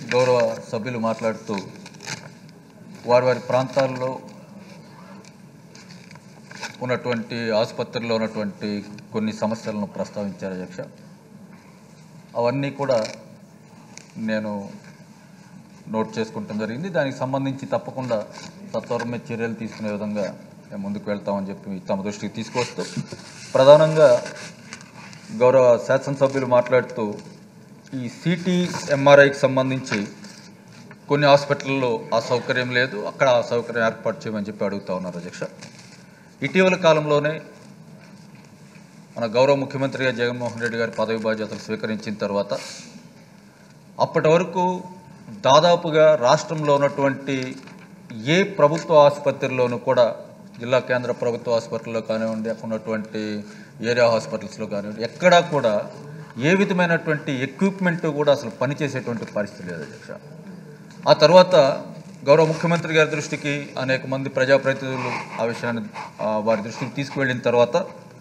గౌరవ సభ్యులు మాట్లాడుతూ వారి వారి ప్రాంతాల్లో ఉన్నటువంటి ఆసుపత్రిలో ఉన్నటువంటి కొన్ని సమస్యలను ప్రస్తావించారు అధ్యక్ష అవన్నీ కూడా నేను నోట్ చేసుకుంటాం జరిగింది దానికి సంబంధించి తప్పకుండా సత్వరమే చర్యలు తీసుకునే విధంగా మేము ముందుకు వెళ్తామని చెప్పి తమ దృష్టికి తీసుకొస్తూ ప్రధానంగా గౌరవ శాసనసభ్యులు మాట్లాడుతూ ఈ సిటీ ఎంఆర్ఐకి సంబంధించి కొన్ని హాస్పిటల్లో ఆ సౌకర్యం లేదు అక్కడ ఆ సౌకర్యం ఏర్పాటు చేయమని చెప్పి అడుగుతా ఉన్నారు అధ్యక్ష ఇటీవల కాలంలోనే మన గౌరవ ముఖ్యమంత్రిగా జగన్మోహన్ రెడ్డి గారి పదవి బాధ్యతలు స్వీకరించిన తర్వాత అప్పటి వరకు దాదాపుగా రాష్ట్రంలో ఉన్నటువంటి ఏ ప్రభుత్వ ఆసుపత్రిలోనూ కూడా జిల్లా కేంద్ర ప్రభుత్వ ఆసుపత్రుల్లో కానివ్వండి అక్కడ ఉన్నటువంటి ఏరియా హాస్పిటల్స్లో కానివ్వండి ఎక్కడా కూడా ఏ విధమైనటువంటి ఎక్విప్మెంట్ కూడా అసలు పనిచేసేటువంటి పరిస్థితి లేదు అధ్యక్ష ఆ తర్వాత గౌరవ ముఖ్యమంత్రి గారి దృష్టికి అనేక మంది ప్రజాప్రతినిధులు ఆ విషయాన్ని ఆ, వారి దృష్టికి తీసుకువెళ్ళిన తర్వాత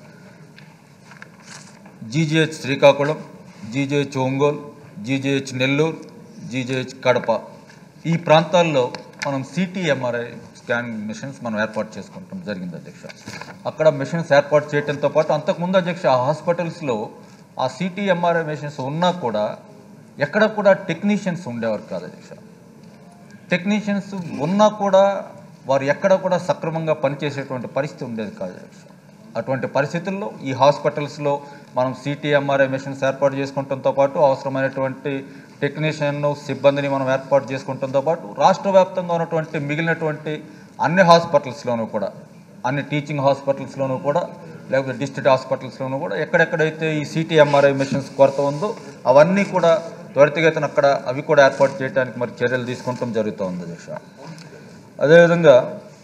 GGH Srikakulam GGH Ongole GGH Nellore GGH Kadapa ఈ ప్రాంతాల్లో మనం సిటీ ఎంఆర్ఐ స్కానింగ్ మిషన్స్ మనం ఏర్పాటు చేసుకుంటాం జరిగింది అధ్యక్ష అక్కడ మిషన్స్ ఏర్పాటు చేయడంతో పాటు అంతకుముందు అధ్యక్ష ఆ హాస్పిటల్స్లో ఆ సిటీ ఎంఆర్ఐ మిషన్స్ ఉన్నా కూడా ఎక్కడ కూడా టెక్నీషియన్స్ ఉండేవారు కాదు అధ్యక్ష టెక్నీషియన్స్ ఉన్నా కూడా వారు ఎక్కడ కూడా సక్రమంగా పనిచేసేటువంటి పరిస్థితి ఉండేది కాదు అధ్యక్ష. అటువంటి పరిస్థితుల్లో ఈ హాస్పిటల్స్లో మనం సిటీ ఎంఆర్ఐ మిషన్స్ ఏర్పాటు చేసుకుంటంతో పాటు అవసరమైనటువంటి టెక్నీషియన్ సిబ్బందిని మనం ఏర్పాటు చేసుకుంటంతో పాటు రాష్ట్ర వ్యాప్తంగా ఉన్నటువంటి మిగిలినటువంటి అన్ని హాస్పిటల్స్లోనూ కూడా అన్ని టీచింగ్ హాస్పిటల్స్లోనూ కూడా లేకపోతే డిస్ట్రిక్ట్ హాస్పిటల్స్లోనూ కూడా ఎక్కడెక్కడైతే ఈ సిటీ ఎంఆర్ఐ మిషన్స్ కొరత ఉందో అవన్నీ కూడా త్వరితగతిన అక్కడ అవి కూడా ఏర్పాటు చేయడానికి మరి చర్యలు తీసుకుంటాం జరుగుతోంది అధ్యక్ష అదేవిధంగా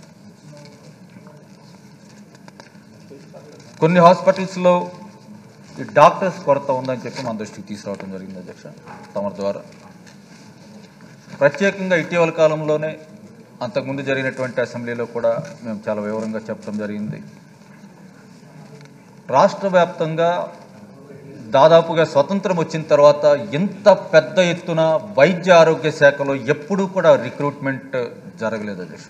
కొన్ని హాస్పిటల్స్లో ఈ డాక్టర్స్ కొరత ఉందని చెప్పి మన దృష్టికి తీసుకురావడం జరిగింది అధ్యక్ష తమ ద్వారా ప్రత్యేకంగా ఇటీవల కాలంలోనే అంతకుముందు జరిగినటువంటి అసెంబ్లీలో కూడా మేము చాలా వివరంగా చెప్పడం జరిగింది రాష్ట్ర వ్యాప్తంగా దాదాపుగా స్వతంత్రం వచ్చిన తర్వాత ఇంత పెద్ద ఎత్తున వైద్య ఆరోగ్య శాఖలో ఎప్పుడూ కూడా రిక్రూట్మెంట్ జరగలేదు అధ్యక్ష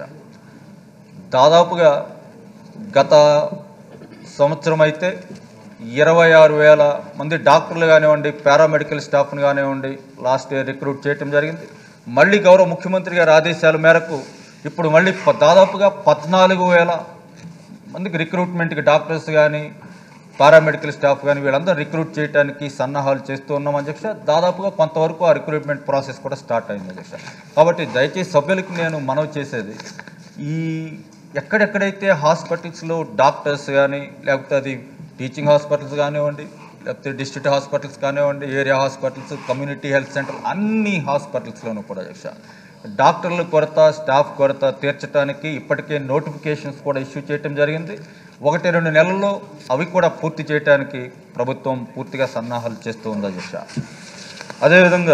దాదాపుగా గత సంవత్సరం అయితే ఇరవై ఆరు వేల మంది డాక్టర్లు కానివ్వండి పారామెడికల్ స్టాఫ్ని కానివ్వండి లాస్ట్ ఇయర్ రిక్రూట్ చేయటం జరిగింది మళ్ళీ గౌరవ ముఖ్యమంత్రి గారి ఆదేశాల మేరకు ఇప్పుడు మళ్ళీ ప- దాదాపుగా పద్నాలుగు వేల మందికి రిక్రూట్మెంట్కి డాక్టర్స్ కానీ పారామెడికల్ స్టాఫ్ కానీ వీళ్ళందరూ రిక్రూట్ చేయడానికి సన్నాహాలు చేస్తూ ఉన్నాం అధ్యక్ష దాదాపుగా కొంతవరకు ఆ రిక్రూట్మెంట్ ప్రాసెస్ కూడా స్టార్ట్ అయింది అధ్యక్ష కాబట్టి దయచేసి సభ్యులకు నేను మనవి చేసేది ఈ ఎక్కడెక్కడైతే హాస్పిటల్స్లో డాక్టర్స్ కానీ లేకపోతే అది టీచింగ్ హాస్పిటల్స్ కానివ్వండి లేకపోతే డిస్ట్రిక్ట్ హాస్పిటల్స్ కానివ్వండి area hospitals community health centre అన్ని హాస్పిటల్స్లోనూ కూడా అధ్యక్ష డాక్టర్ల కొరత స్టాఫ్ కొరత తీర్చడానికి ఇప్పటికే నోటిఫికేషన్స్ కూడా ఇష్యూ చేయటం జరిగింది ఒకటి రెండు నెలల్లో అవి కూడా పూర్తి చేయడానికి ప్రభుత్వం పూర్తిగా సన్నాహాలు చేస్తూ ఉంది అధ్యక్ష అదేవిధంగా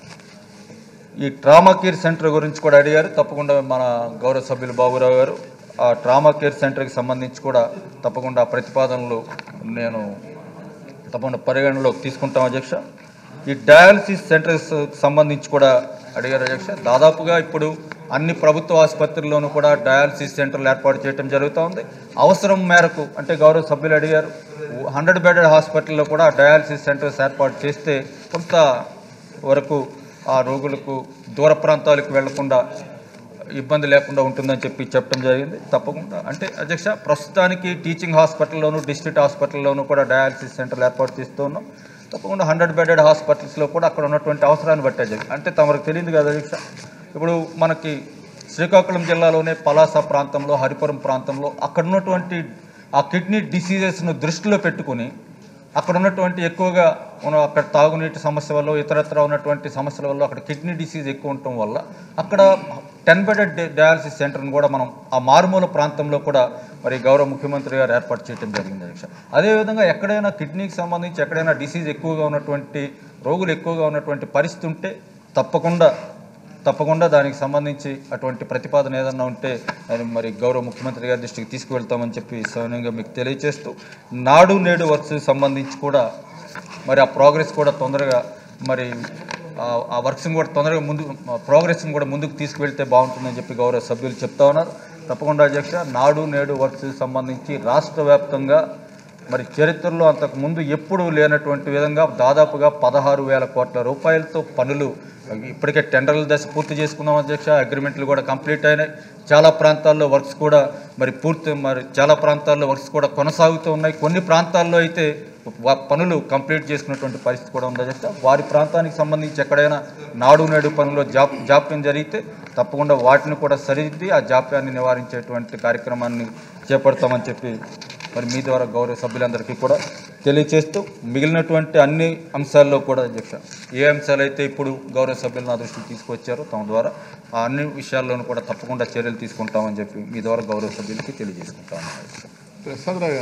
ఈ ట్రామా కేర్ సెంటర్ గురించి కూడా అడిగారు తప్పకుండా మన గౌరవ సభ్యులు బాబురావు గారు ఆ ట్రామా కేర్ సెంటర్కి సంబంధించి కూడా తప్పకుండా ఆ ప్రతిపాదనలు నేను తప్పకుండా పరిగణనలోకి తీసుకుంటాం అధ్యక్ష ఈ డయాలసిస్ సెంటర్స్ సంబంధించి కూడా అడిగారు అధ్యక్ష దాదాపుగా ఇప్పుడు అన్ని ప్రభుత్వ ఆసుపత్రుల్లోనూ కూడా డయాలసిస్ సెంటర్లు ఏర్పాటు చేయడం జరుగుతూ ఉంది అవసరం మేరకు అంటే గౌరవ సభ్యులు అడిగారు హండ్రెడ్ బెడెడ్ హాస్పిటల్లో కూడా డయాలసిస్ సెంటర్స్ ఏర్పాటు చేస్తే కొంత వరకు ఆ రోగులకు దూర ప్రాంతాలకు వెళ్లకుండా ఇబ్బంది లేకుండా ఉంటుందని చెప్పి చెప్పడం జరిగింది తప్పకుండా అంటే అధ్యక్ష ప్రస్తుతానికి టీచింగ్ హాస్పిటల్లోను డిస్ట్రిక్ట్ హాస్పిటల్లోనూ కూడా డయాలసిస్ సెంటర్లు ఏర్పాటు చేస్తూ ఉన్నాం తప్పకుండా హండ్రెడ్ బెడెడ్ హాస్పిటల్స్లో కూడా అక్కడ ఉన్నటువంటి అవసరాన్ని బట్టి అధ్యక్ష అంటే తమకు తెలియదు కదా అధ్యక్ష ఇప్పుడు మనకి శ్రీకాకుళం జిల్లాలోనే పలాస ప్రాంతంలో హరిపురం ప్రాంతంలో అక్కడ ఉన్నటువంటి ఆ కిడ్నీ డిసీజెస్ను దృష్టిలో పెట్టుకుని అక్కడ ఉన్నటువంటి ఎక్కువగా ఉన్న అక్కడ తాగునీటి సమస్య వల్ల ఇతరత్ర ఉన్నటువంటి సమస్యల వల్ల అక్కడ కిడ్నీ డిసీజ్ ఎక్కువ ఉండటం వల్ల అక్కడ టెన్ బెడెడ్ డయాలసిస్ సెంటర్ని కూడా మనం ఆ మారుమూల ప్రాంతంలో కూడా మరి గౌరవ ముఖ్యమంత్రి గారు ఏర్పాటు చేయడం జరిగింది అధ్యక్ష అదేవిధంగా ఎక్కడైనా కిడ్నీకి సంబంధించి ఎక్కడైనా డిసీజ్ ఎక్కువగా ఉన్నటువంటి రోగులు ఎక్కువగా ఉన్నటువంటి పరిస్థితి ఉంటే తప్పకుండా తప్పకుండా దానికి సంబంధించి అటువంటి ప్రతిపాదన ఏదన్నా ఉంటే అది మరి గౌరవ ముఖ్యమంత్రి గారి దృష్టికి తీసుకువెళ్తామని చెప్పి సౌన్యంగా మీకు తెలియజేస్తూ నాడు నేడు వర్క్స్ సంబంధించి కూడా మరి ఆ ప్రోగ్రెస్ కూడా తొందరగా మరి ఆ- ఆ వర్క్స్ని కూడా తొందరగా ముందు ప్రోగ్రెస్ని కూడా ముందుకు తీసుకువెళ్తే బాగుంటుందని చెప్పి గౌరవ సభ్యులు చెప్తా ఉన్నారు తప్పకుండా అధ్యక్ష నాడు నేడు వర్క్స్ సంబంధించి రాష్ట్ర వ్యాప్తంగా మరి చరిత్రలో అంతకు ముందు ఎప్పుడూ లేనటువంటి విధంగా దాదాపుగా పదహారు వేల కోట్ల రూపాయలతో పనులు ఇప్పటికే టెండర్ల దశ పూర్తి చేసుకున్నాం అధ్యక్ష అగ్రిమెంట్లు కూడా కంప్లీట్ అయినాయి చాలా ప్రాంతాల్లో వర్క్స్ కూడా మరి పూర్తి మరి చాలా ప్రాంతాల్లో వర్క్స్ కూడా కొనసాగుతూ ఉన్నాయి కొన్ని ప్రాంతాల్లో అయితే వ- పనులు కంప్లీట్ చేసుకున్నటువంటి పరిస్థితి కూడా ఉంది అధ్యక్ష వారి ప్రాంతానికి సంబంధించి ఎక్కడైనా నాడు నేడు పనుల్లో జాప్ జాప్యం జరిగితే తప్పకుండా వాటిని కూడా సరిదిద్ది ఆ జాప్యాన్ని నివారించేటువంటి కార్యక్రమాన్ని చేపడతామని చెప్పి మరి మీ ద్వారా గౌరవ సభ్యులందరికీ కూడా తెలియచేస్తూ మిగిలినటువంటి అన్ని అంశాల్లో కూడా అధ్యక్ష ఏ అంశాలు అయితే ఇప్పుడు గౌరవ సభ్యులు నా దృష్టికి తీసుకొచ్చారో తమ ద్వారా ఆ అన్ని విషయాల్లోనూ కూడా తప్పకుండా చర్యలు తీసుకుంటామని చెప్పి మీ ద్వారా గౌరవ సభ్యులకి తెలియజేసుకుంటాను ప్రసాద్ రావు